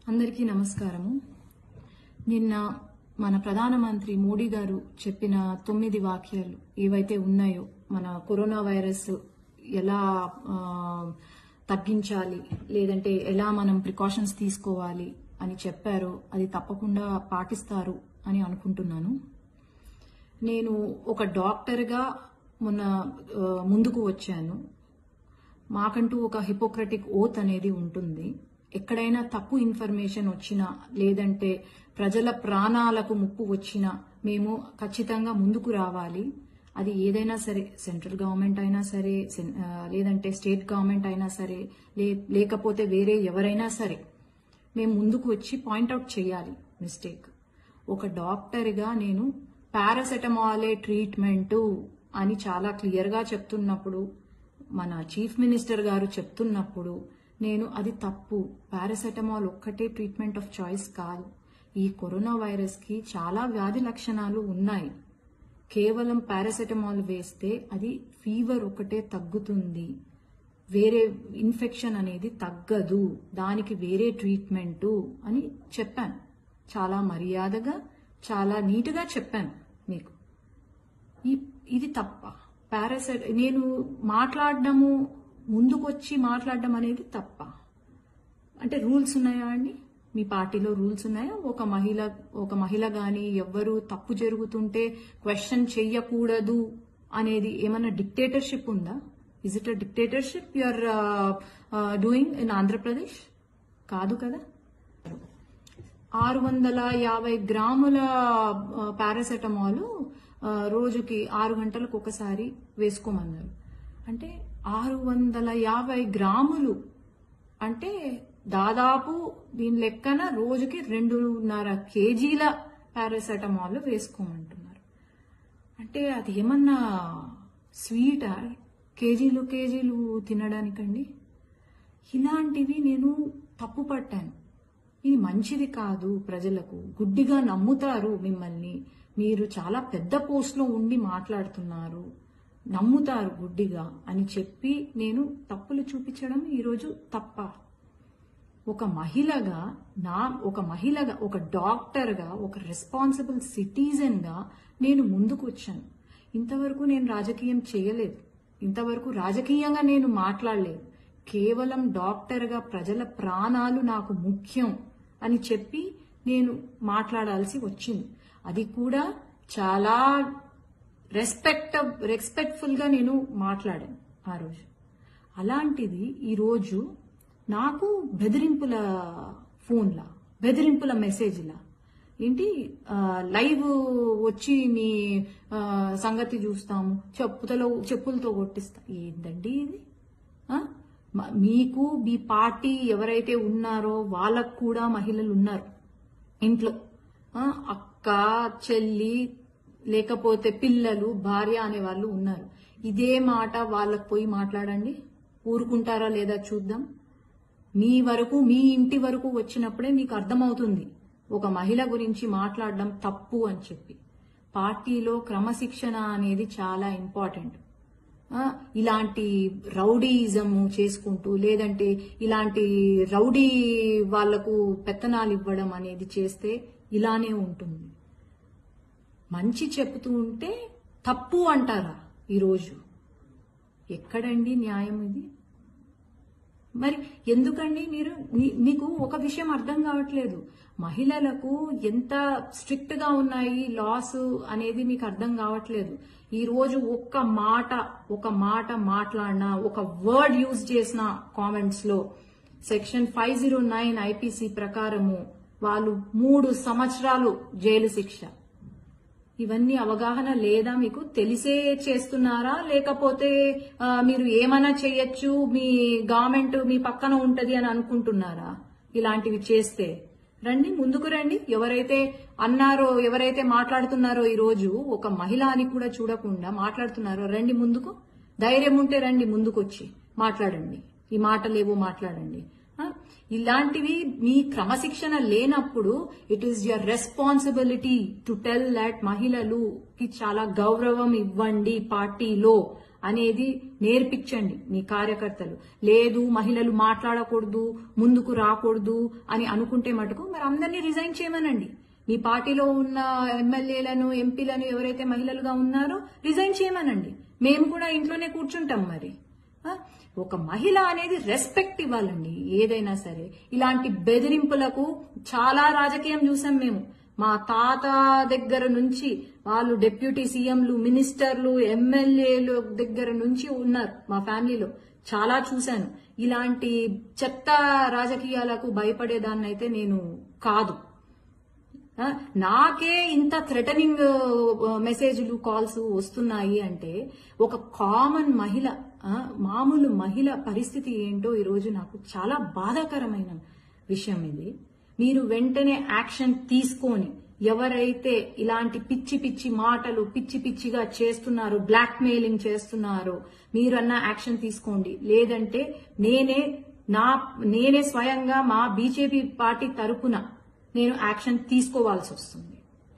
అందరికీ నమస్కారము నిన్న మన ప్రధానమంత్రి మోడీ గారు చెప్పిన తొమ్మిది వాక్యాలు ఏవైతే ఉన్నాయో మన కరోనా వైరస్ ఎలా ఆ, తగ్గించాలి లేదంటే ఎలా మనం ప్రికాషన్స్ తీసుకోవాలి అని చెప్పారో అది తప్పకుండా పాటిస్తారు అని అనుకుంటున్నాను నేను ఒక డాక్టర్గా మొన్న ఆ, ముందుకు వచ్చాను మాకంటూ ఒక హిపోక్రటిక్ ఓత్ అనేది ఉంటుంది ఎక్కడైనా తప్పు ఇన్ఫర్మేషన్ వచ్చినా లేదంటే ప్రజల ప్రాణాలకు ముప్పు వచ్చినా మేము ఖచ్చితంగా ముందుకు రావాలి అది ఏదైనా సరే సెంట్రల్ గవర్నమెంట్ అయినా సరే సెన్- ఆ, లేదంటే స్టేట్ గవర్నమెంట్ అయినా సరే లే- లేకపోతే వేరే ఎవరైనా సరే మేము ముందుకు వచ్చి పాయింట్అవుట్ చేయాలి మిస్టేక్ ఒక డాక్టర్గా నేను పారాసెటమాలే ట్రీట్మెంటు అని చాలా క్లియర్గా చెప్తున్నప్పుడు మన చీఫ్ మినిస్టర్ గారు చెప్తున్నప్పుడు నేను అది తప్పు పారాసెటమాల్ ఒక్కటే ట్రీట్మెంట్ ఆఫ్ చాయిస్ కాదు ఈ కరోనా వైరస్ కి చాలా వ్యాధి లక్షణాలు ఉన్నాయి కేవలం పారాసెటమాల్ వేస్తే అది ఫీవర్ ఒకటే తగ్గుతుంది వేరే ఇన్ఫెక్షన్ అనేది తగ్గదు దానికి వేరే ట్రీట్మెంటు అని చెప్పాను చాలా మర్యాదగా చాలా నీట్గా చెప్పాను మీకు ఈ- ఇది తప్ప పారాసెట్ నేను మాట్లాడడము ముందుకొచ్చి మాట్లాడడం అనేది తప్ప అంటే రూల్స్ ఉన్నాయా అండి మీ పార్టీలో రూల్స్ ఉన్నాయా ఒక మహిళ ఒక మహిళ గాని ఎవ్వరు తప్పు జరుగుతుంటే క్వశ్చన్ చెయ్యకూడదు అనేది ఏమన్నా డిక్టేటర్షిప్ ఉందా is it a dictatorship you are doing in Andhra Pradesh కాదు కదా ఆరు వందల యాభై గ్రాముల ఆ, పారాసెటమాల్ ఆ, రోజుకి ఆరు గంటలకు ఒకసారి వేసుకోమన్నారు అంటే ఆరు వందల యాభై గ్రాములు అంటే దాదాపు దీని లెక్కన రోజుకి రెండున్నర కేజీల పారాసెటమాల్ వేసుకోమంటున్నారు అంటే అది ఏమన్నా స్వీటా కేజీలు కేజీలు తినడానికండి ఇలాంటివి నేను తప్పు పట్టాను ఇది మంచిది కాదు ప్రజలకు గుడ్డిగా నమ్ముతారు మిమ్మల్ని మీరు చాలా పెద్ద పోస్ట్లో ఉండి మాట్లాడుతున్నారు నమ్ముతారు గుడ్డిగా అని చెప్పి నేను తప్పులు చూపించడం ఈరోజు తప్ప ఒక మహిళగా నా ఒక మహిళగా ఒక డాక్టర్గా ఒక రెస్పాన్సిబుల్ సిటిజన్గా నేను ముందుకు వచ్చాను ఇంతవరకు నేను రాజకీయం చేయలేదు ఇంతవరకు రాజకీయంగా నేను మాట్లాడలేదు కేవలం డాక్టర్గా ప్రజల ప్రాణాలు నాకు ముఖ్యం అని చెప్పి నేను మాట్లాడాల్సి వచ్చింది అది కూడా చాలా రెస్పెక్ట్ రెస్పెక్ట్ఫుల్ గా నేను మాట్లాడాను ఆ రోజు అలాంటిది ఈరోజు నాకు బెదిరింపుల ఫోన్లా బెదిరింపుల మెసేజ్లా ఏంటి ఆ, లైవ్ వచ్చి మీ ఆ, సంగతి చూస్తాము చెప్పుతలో చెప్పులతో కొట్టిస్తా ఏందండి ఇది ఆ? మ- మీకు మీ పార్టీ ఎవరైతే ఉన్నారో వాళ్ళకు కూడా మహిళలు ఉన్నారు ఇంట్లో ఆ, అక్క చెల్లి లేకపోతే పిల్లలు భార్య అనే వాళ్ళు ఉన్నారు ఇదే మాట వాళ్ళకు పోయి మాట్లాడండి ఊరుకుంటారా లేదా చూద్దాం మీ వరకు మీ ఇంటి వరకు వచ్చినప్పుడే మీకు అర్థమవుతుంది ఒక మహిళ గురించి మాట్లాడడం తప్పు అని చెప్పి పార్టీలో క్రమశిక్షణ అనేది చాలా ఇంపార్టెంట్ ఆ, ఇలాంటి రౌడీయిజం చేసుకుంటూ లేదంటే ఇలాంటి రౌడీ వాళ్లకు పెత్తనాలు ఇవ్వడం అనేది చేస్తే ఇలానే ఉంటుంది మంచి చెప్తూ ఉంటే తప్పు అంటారా ఈరోజు ఎక్కడండి న్యాయం ఇది మరి ఎందుకండి మీరు మీ- మీకు ఒక విషయం అర్థం కావట్లేదు మహిళలకు ఎంత స్ట్రిక్ట్ గా ఉన్నాయి లాస్ అనేది మీకు అర్థం కావట్లేదు ఈ రోజు ఒక్క మాట ఒక మాట మాట్లాడినా ఒక వర్డ్ యూజ్ చేసిన కామెంట్స్ లో section five zero nine IPC ప్రకారము వాళ్ళు మూడు సంవత్సరాలు జైలు శిక్ష ఇవన్నీ అవగాహన లేదా మీకు తెలిసే చేస్తున్నారా లేకపోతే ఆ, మీరు ఏమైనా చేయొచ్చు మీ గవర్నమెంట్ మీ పక్కన ఉంటది అని అనుకుంటున్నారా ఇలాంటివి చేస్తే రండి ముందుకు రండి ఎవరైతే అన్నారో ఎవరైతే మాట్లాడుతున్నారో ఈ రోజు ఒక మహిళ అని కూడా చూడకుండా మాట్లాడుతున్నారో రండి ముందుకు ధైర్యం ఉంటే రండి ముందుకొచ్చి మాట్లాడండి ఈ మాటలేవో మాట్లాడండి ఆ, ఇలాంటివి మీ క్రమశిక్షణ లేనప్పుడు it is your responsibility to tell that మహిళలుకి చాలా గౌరవం ఇవ్వండి పార్టీలో అనేది నేర్పించండి మీ కార్యకర్తలు లేదు మహిళలు మాట్లాడకూడదు ముందుకు రాకూడదు అని అనుకుంటే మటుకు మరి అందరినీ రిజైన్ చేయమనండి మీ పార్టీలో ఉన్న ఎమ్మెల్యేలను ఎంపీలను ఎవరైతే మహిళలుగా ఉన్నారో రిజైన్ చేయమనండి మేము కూడా ఇంట్లోనే కూర్చుంటాం మరి ఆ? ఒక మహిళ అనేది రెస్పెక్ట్ ఇవ్వాలండి ఏదైనా సరే ఇలాంటి బెదిరింపులకు చాలా రాజకీయం చూసాం మేము మా తాత దగ్గర నుంచి వాళ్ళు డిప్యూటీ సీఎంలు మినిస్టర్లు ఎమ్మెల్యేలు దగ్గర నుంచి ఉన్నారు మా ఫ్యామిలీలో చాలా చూశాను ఇలాంటి చెత్త రాజకీయాలకు భయపడేదాన్నైతే నేను కాదు ఆ, నాకే ఇంత థ్రెటనింగ్ మెసేజ్లు కాల్స్ వస్తున్నాయి అంటే ఒక కామన్ మహిళ ఆ, మామూలు మహిళ పరిస్థితి ఏంటో ఈరోజు నాకు చాలా బాధాకరమైన విషయం ఇది మీరు వెంటనే యాక్షన్ తీసుకొని ఎవరైతే ఇలాంటి పిచ్చి పిచ్చి మాటలు పిచ్చి పిచ్చిగా చేస్తున్నారో బ్లాక్ మెయిలింగ్ చేస్తున్నారో మీరన్నా యాక్షన్ తీసుకోండి లేదంటే నేనే నా నేనే స్వయంగా మా బీజేపీ పార్టీ తరపున నేను యాక్షన్ తీసుకోవాల్సి వస్తుంది